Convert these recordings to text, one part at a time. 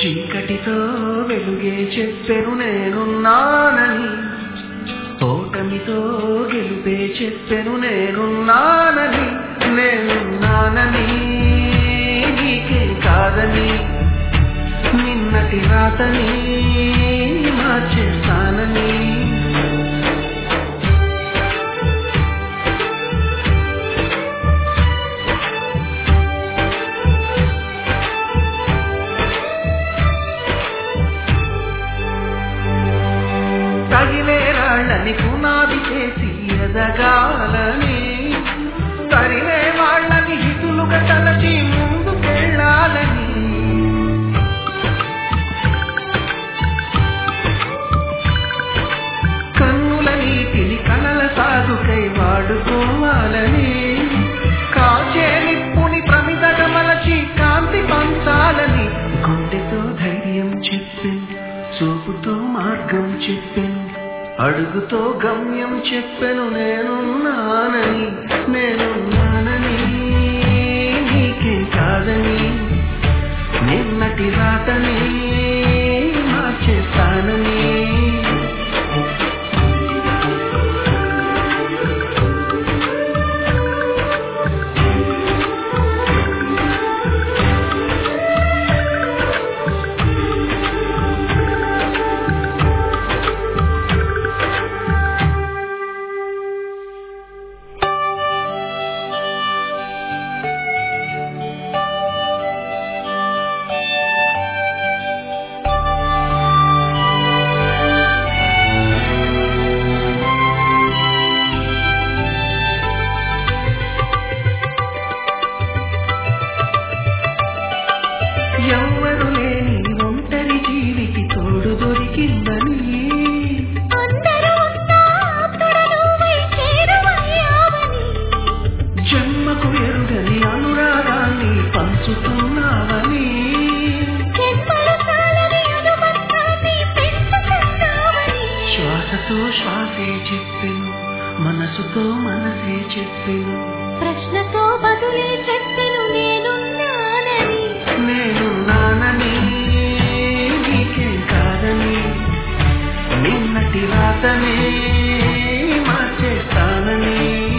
చీకటితో వెలుగే చెప్పెను నేనున్నానని ఓటమితో గెలుపే చెప్పెను నేనున్నానని నేనున్నానని నీకే కాదని నిన్నటి రాతని మార్చేస్తానని తగిలే రాళ్ళని పునాది చేసి ఎదగాలని తరిమే వాళ్ళని హితులుగా తలచి ముందుకెళ్ళాలని కన్నుల నీటిని కలల సాగుకై వాడుకోవాలని కాచే నిప్పుని ప్రమిదగా మలచి కాంతి పంచాలని గుండెతో ధైర్యం చెప్పింది చూపుతో మార్గం చెప్పింది అడుగుతో గమ్యం చెప్పెను నేనున్నానని నేనున్నానని నీకే కాదని నిన్నటి రాతని మార్చేస్తానని ఎవ్వరు లేని ఒంటరి జీవికి తోడు దొరికిందని అందరూ ఉన్నా తొడలువై చేరువయ్యావని జన్మకు ఎరుగని అనురాగాన్ని పంచుతున్నావని జన్మలు చాలని అనుబంధాన్ని పెంచుకున్నావని శ్వాసతో శ్వాసే చెప్పెను మనసుతో మనసే చెప్పెను ప్రశ్నతో బదులే చెప్పెను నేనున్నానని నేనున్నానని నీకే కాదని నిన్నటి రాతనే మార్చేస్తానని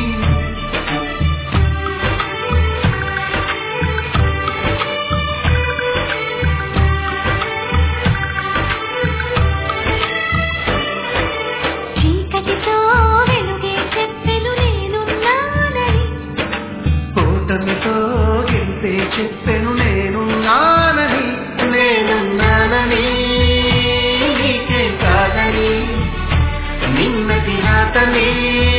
చీకటితో వెలుగే చెప్పెను నేనున్నానని ఓటమితో గెలిపే చెప్పెను నేనున్నానని నేనున్నానని నీకే కాదని నిన్నటి రాతనే